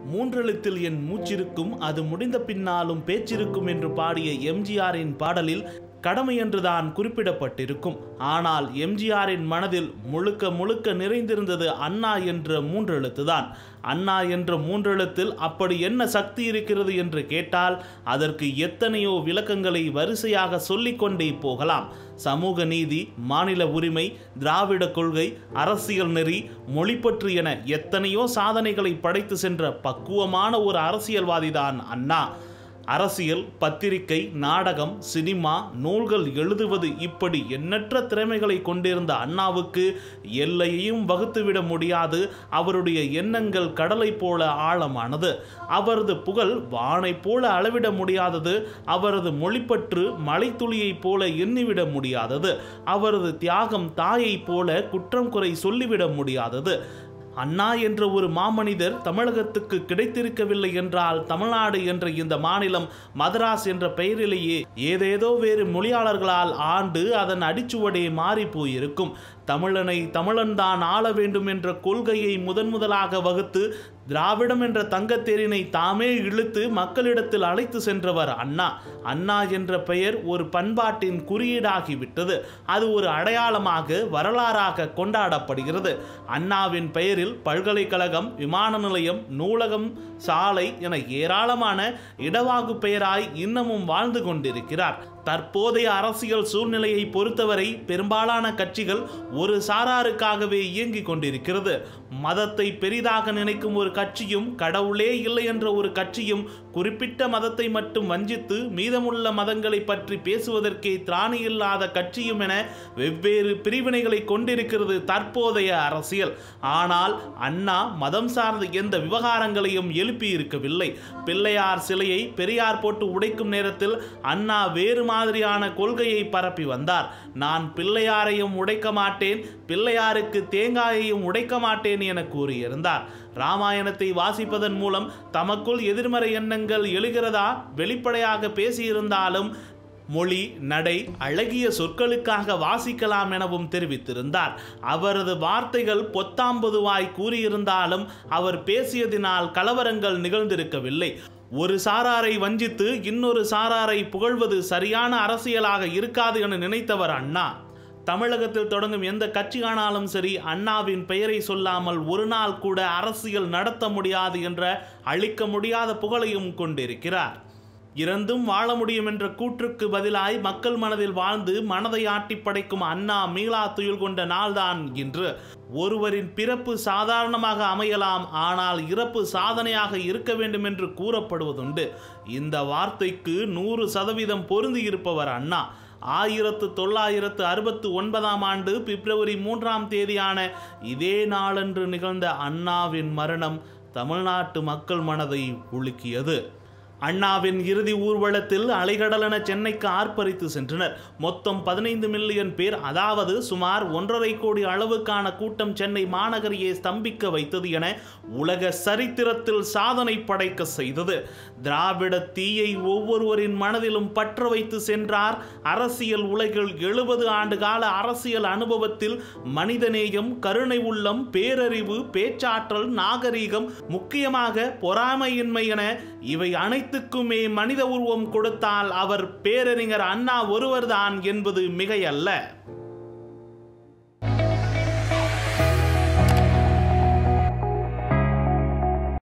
மூன்றெழுத்தில் என் மூச்சிருக்கும் அது முடிந்த பின்னாலும் பேச்சிருக்கும் என்று பாடிய எம்ஜிஆரின் பாடலில் கடமை என்றுதான் குறிப்பிடப்பட்டிருக்கும் ஆனால் எம்ஜிஆரின் மனதில் முழுக்க முழுக்க நிறைந்திருந்தது அண்ணா என்ற மூன்றெழுத்துதான் அண்ணா என்ற மூன்றெழுத்தில் அப்படி என்ன சக்தி இருக்கிறது என்று கேட்டால் அதற்கு எத்தனையோ விளக்கங்களை வரிசையாக சொல்லிக்கொண்டே போகலாம் சமூக நீதி மாநில உரிமை திராவிட கொள்கை அரசியல் நெறி மொழிப்பற்று என எத்தனையோ சாதனைகளை படைத்து சென்ற பக்குவமான ஒரு அரசியல்வாதிதான் அண்ணா அரசியல் பத்திரிகை நாடகம் சினிமா நூல்கள் எழுதுவது இப்படி எண்ணற்ற திறமைகளை கொண்டிருந்த அண்ணாவுக்கு எல்லையையும் வகுத்துவிட முடியாது அவருடைய எண்ணங்கள் கடலை போல ஆழமானது அவரது புகழ் வானை போல அளவிட முடியாதது அவரது மொழிப்பற்று மலைத்துளியைப் போல எண்ணிவிட முடியாதது அவரது தியாகம் தாயைப் போல குற்றம் குறை சொல்லிவிட முடியாதது அண்ணா என்ற ஒரு மாமனிதர் தமிழகத்துக்கு கிடைத்திருக்கவில்லை என்றால் தமிழ்நாடு என்ற இந்த மாநிலம் மதராஸ் என்ற பெயரிலேயே ஏதேதோ வேறு மொழியாளர்களால் ஆண்டு அதன் அடிச்சுவடே மாறி போயிருக்கும் தமிழனை தமிழன்தான் ஆள வேண்டும் என்ற கொள்கையை முதன் முதலாக வகுத்து திராவிடம் என்ற தங்கத்தேரினை தாமே இழுத்து மக்களிடத்தில் அழைத்து சென்றவர் அண்ணா அண்ணா என்ற பெயர் ஒரு பண்பாட்டின் குறியீடாகிவிட்டது அது ஒரு அடையாளமாக வரலாறாக கொண்டாடப்படுகிறது அண்ணாவின் பெயரில் பல்கலைக்கழகம் விமான நிலையம் நூலகம் சாலை என ஏராளமான இடவாகு பெயராய் இன்னமும் வாழ்ந்து கொண்டிருக்கிறார் தற்போதைய அரசியல் சூழ்நிலையை பொறுத்தவரை பெரும்பாலான கட்சிகள் ஒரு சாராருக்காகவே இயங்கிக் கொண்டிருக்கிறது மதத்தை பெரிதாக நினைக்கும் ஒரு கட்சியும் கடவுளே இல்லை என்ற ஒரு கட்சியும் குறிப்பிட்ட மதத்தை மட்டும் வஞ்சித்து மீதமுள்ள மதங்களை பற்றி பேசுவதற்கே திராணி இல்லாத கட்சியும் என வெவ்வேறு பிரிவினைகளை கொண்டிருக்கிறது தற்போதைய அரசியல் ஆனால் அண்ணா மதம் சார்ந்த எந்த விவகாரங்களையும் எழுப்பி இருக்கவில்லை பிள்ளையார் சிலையை பெரியார் போட்டு உடைக்கும் நேரத்தில் அண்ணா வேறு மாதிரியான கொள்கையை பரப்பி வந்தார் நான் பிள்ளையாரையும் உடைக்க மாட்டேன் பிள்ளையாருக்கு தேங்காயையும் உடைக்க மாட்டேன் என கூறியிருந்தார் ராமாயணத்தை வாசிப்பதன் மூலம் தமக்குள் எதிர்மறை எண்ணங்கள் எழுகிறதா வெளிப்படையாக பேசியிருந்தாலும் மொழி நடை அழகிய சொற்களுக்காக வாசிக்கலாம் எனவும் தெரிவித்திருந்தார் அவரது வார்த்தைகள் பொத்தாம்பதுவாய் கூறியிருந்தாலும் அவர் பேசியதினால் கலவரங்கள் நிகழ்ந்திருக்கவில்லை ஒரு சாராரை வஞ்சித்து இன்னொரு சாராரை புகழ்வது சரியான அரசியலாக இருக்காது என நினைத்தவர் அண்ணா தமிழகத்தில் தொடங்கும் எந்த கட்சியானாலும் சரி அண்ணாவின் பெயரை சொல்லாமல் ஒரு நாள் கூட அரசியல் நடத்த முடியாது என்ற அழிக்க முடியாத புகழையும் கொண்டிருக்கிறார் இறந்தும் வாழ முடியும் என்ற கூற்றுக்கு பதிலாய் மக்கள் மனதில் வாழ்ந்து மனதை ஆட்டி படைக்கும் அண்ணா மீளா துயில் கொண்ட நாள்தான் இன்று ஒருவரின் பிறப்பு சாதாரணமாக அமையலாம் ஆனால் இறப்பு சாதனையாக இருக்க வேண்டும் என்று கூறப்படுவதுண்டு இந்த வார்த்தைக்கு நூறு சதவீதம் பொருந்தி இருப்பவர் அண்ணா ஆயிரத்து தொள்ளாயிரத்து அறுபத்து ஒன்பதாம் ஆண்டு பிப்ரவரி மூன்றாம் தேதியான இதே நாளன்று நிகழ்ந்த அண்ணாவின் மரணம் தமிழ்நாட்டு மக்கள் மனதை உலுக்கியது அண்ணாவின் இறுதி ஊர்வலத்தில் அலைகடலென சென்னைக்கு ஆர்ப்பரித்து சென்றனர் மொத்தம் பதினைந்து மில்லியன் பேர் அதாவது சுமார் ஒன்றரை கோடி அளவுக்கான கூட்டம் சென்னை மாநகரையே ஸ்தம்பிக்க வைத்தது என உலக சரித்திரத்தில் சாதனை படைக்க செய்தது திராவிட தீயை ஒவ்வொருவரின் மனதிலும் பற்ற வைத்து சென்றார் அரசியல் உலகில் எழுபது ஆண்டு கால அரசியல் அனுபவத்தில் மனிதநேயம் கருணை உள்ளம் பேரறிவு பேச்சாற்றல் நாகரீகம் முக்கியமாக பொறாமையின்மை என இவை அனைத்துக்குமே மனித உருவம் கொடுத்தால் அவர் பேரறிஞர் அண்ணா ஒருவர்தான் என்பது மிகையல்ல